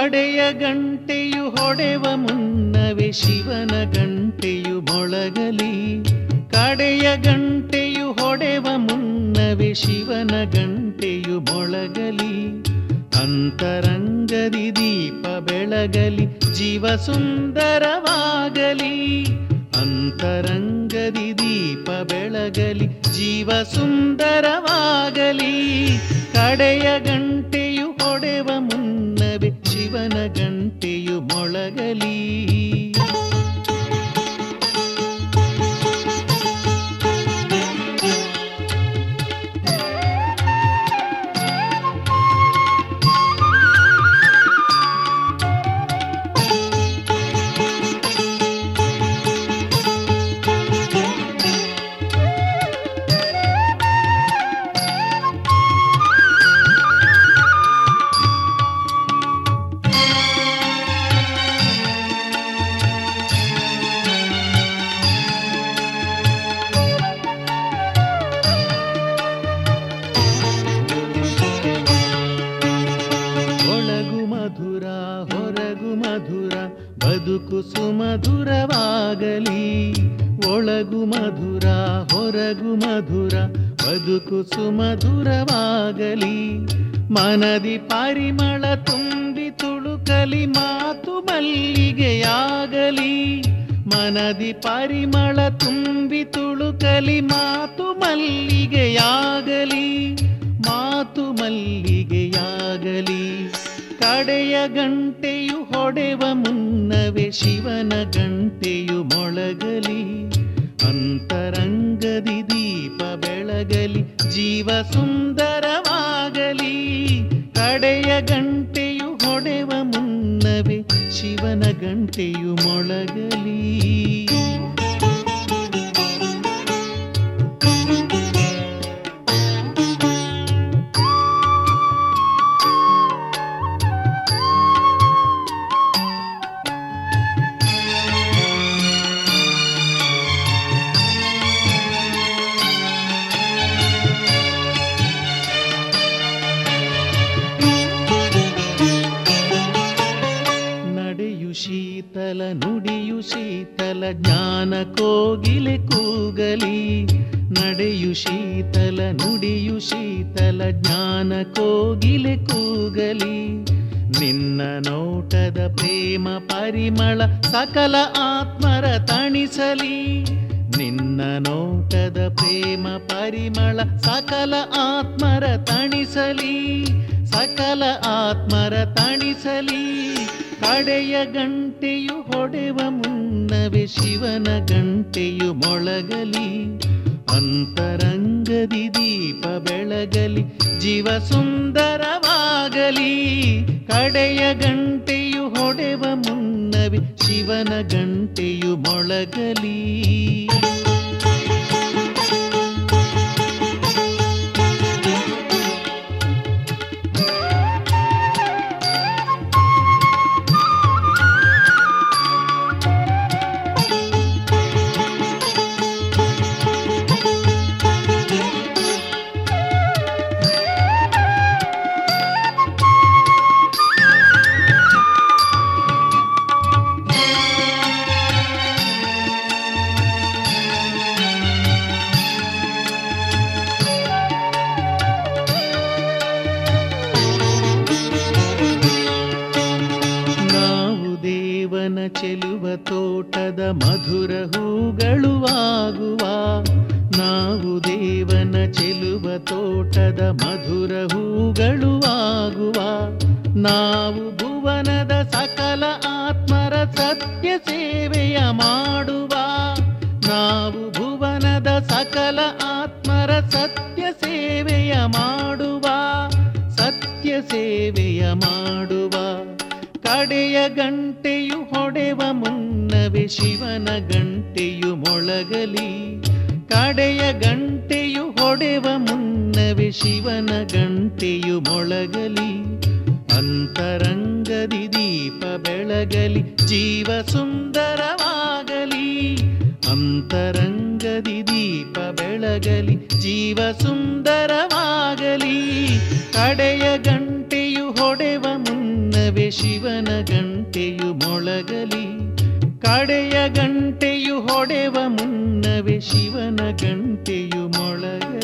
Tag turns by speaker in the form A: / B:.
A: ಕಡೆಯ ಗಂಟೆಯು ಹೊಡೆವ ಮುನ್ನವೇ ಶಿವನ ಗಂಟೆಯು ಮೊಳಗಲಿ ಕಡೆಯ ಗಂಟೆಯು ಹೊಡೆವ ಮುನ್ನವೇ ಶಿವನ ಗಂಟೆಯು ಮೊಳಗಲಿ ಅಂತರಂಗದಿ ದೀಪ ಬೆಳಗಲಿ ಜೀವ ಸುಂದರವಾಗಲಿ ಅಂತರಂಗದಿ ದೀಪ ಬೆಳಗಲಿ ಜೀವ ಸುಂದರವಾಗಲಿ ಕಡೆಯ ಗಂಟೆಯು ಹೊಡೆವ ಮುನ್ನವೇ ಶಿವನ ಗಂಟೆಯು ಮೊಳಗಲಿ ಒಳಗು ಮಧುರ ಹೊರಗು ಮಧುರ ಬದುಕು ಸುಮಧುರವಾಗಲಿ ಒಳಗು ಮಧುರ ಹೊರಗು ಮಧುರ ಬದುಕು ಸುಮಧುರವಾಗಲಿ ಮನದಿ ಪರಿಮಳ ತುಂಬಿ ತುಳುಕಲಿ ಮಾತು ಮಲ್ಲಿಗೆಯಾಗಲಿ ಮನದಿ ಪರಿಮಳ ತುಂಬಿ ತುಳುಕಲಿ ಮಾತು ಮಲ್ಲಿಗೆಯಾಗಲಿ ಮಾತು ಮಲ್ಲಿಗೆಯಾಗಲಿ ಕಡೆಯ ಗಂಟೆಯು ಹೊಡೆವ ಮುನ್ನವೇ ಶಿವನ ಗಂಟೆಯು ಮೊಳಗಲಿ ಅಂತರಂಗದಿ ದೀಪ ಬೆಳಗಲಿ ಜೀವ ಸುಂದರವಾಗಲಿ ಕಡೆಯ ಗಂಟೆಯು ಹೊಡೆವ ಮುನ್ನವೇ ಶಿವನ ಗಂಟೆಯು ಮೊಳಗಲಿ ನಡೆಯು ಶೀತಲ ನುಡಿಯು ಶೀತಲ ಜ್ಞಾನ ಕೋಗಿಲೆ ಕೂಗಲಿ ನಡೆಯು ಶೀತಲ ನುಡಿಯು ಶೀತಲ ಜ್ಞಾನ ಕೋಗಿಲೆ ಕೂಗಲಿ ನಿನ್ನ ನೋಟದ ಪ್ರೇಮ ಪರಿಮಳ ಸಕಲ ಆತ್ಮರ ತಣಿಸಲಿ ನಿನ್ನ ನೋಟದ ಪ್ರೇಮ ಪರಿಮಳ ಸಕಲ ಆತ್ಮರ ತಣಿಸಲಿ ಸಕಲ ಆತ್ಮರ ತಣಿಸಲಿ ಕಡೆಯ ಗಂಟೆಯು ಹೊಡೆವ ಮುನ್ನವೇ ಶಿವನ ಗಂಟೆಯು ಮೊಳಗಲಿ ಅಂತರಂಗದಿ ದೀಪ ಬೆಳಗಲಿ ಜೀವ ಸುಂದರವಾಗಲಿ ಕಡೆಯ ಗಂಟೆಯು ಹೊಡೆವ ಮುನ್ನವೇ ಶಿವನ ಗಂಟೆಯು ಮೊಳಗಲಿ ನಾವು ದೇವನ ಚೆಲುವ ತೋಟದ ಮಧುರ ಹೂಗಳು ಆಗುವ ನಾವು ದೇವನ ಚೆಲುವ ತೋಟದ ಮಧುರ ಹೂಗಳು ಆಗುವ ನಾವು ಭುವನದ ಸಕಲ ಆತ್ಮರ ಸತ್ಯ ಸೇವೆಯ ಮಾಡುವ ನಾವು ಭುವನದ ಸಕಲ ಆತ್ಮರ ಸತ್ಯ ಸೇವೆಯ ಮಾಡುವ ಸತ್ಯ ಸೇವೆಯ ಮಾಡುವ ಕಡೆಯ ಗಂಟೆಯು ಹೊಡೆವ ಮುನ್ನವೇ ಶಿವನ ಗಂಟೆಯು ಮೊಳಗಲಿ ಕಡೆಯ ಗಂಟೆಯು ಹೊಡೆವ ಮುನ್ನವೇ ಶಿವನ ಗಂಟೆಯು ಮೊಳಗಲಿ ಅಂತರಂಗದಿ ದೀಪ ಬೆಳಗಲಿ ಜೀವ ಸುಂದರವಾಗಲಿ ಅಂತರಂಗದಿ ದೀಪ ಬೆಳಗಲಿ ಜೀವ ಸುಂದರವಾಗಲಿ ಕಡೆಯ ಗಂಟೆಯು ಹೊಡೆವ ಮುನ್ನವೇ ಶಿವನ ಗಂಟೆಯು ಮೊಳಗಲಿ ಕಡೆಯ ಗಂಟೆಯು ಹೊಡೆವ ಮುನ್ನವೇ ಶಿವನ ಗಂಟೆಯು ಮೊಳಗಲಿ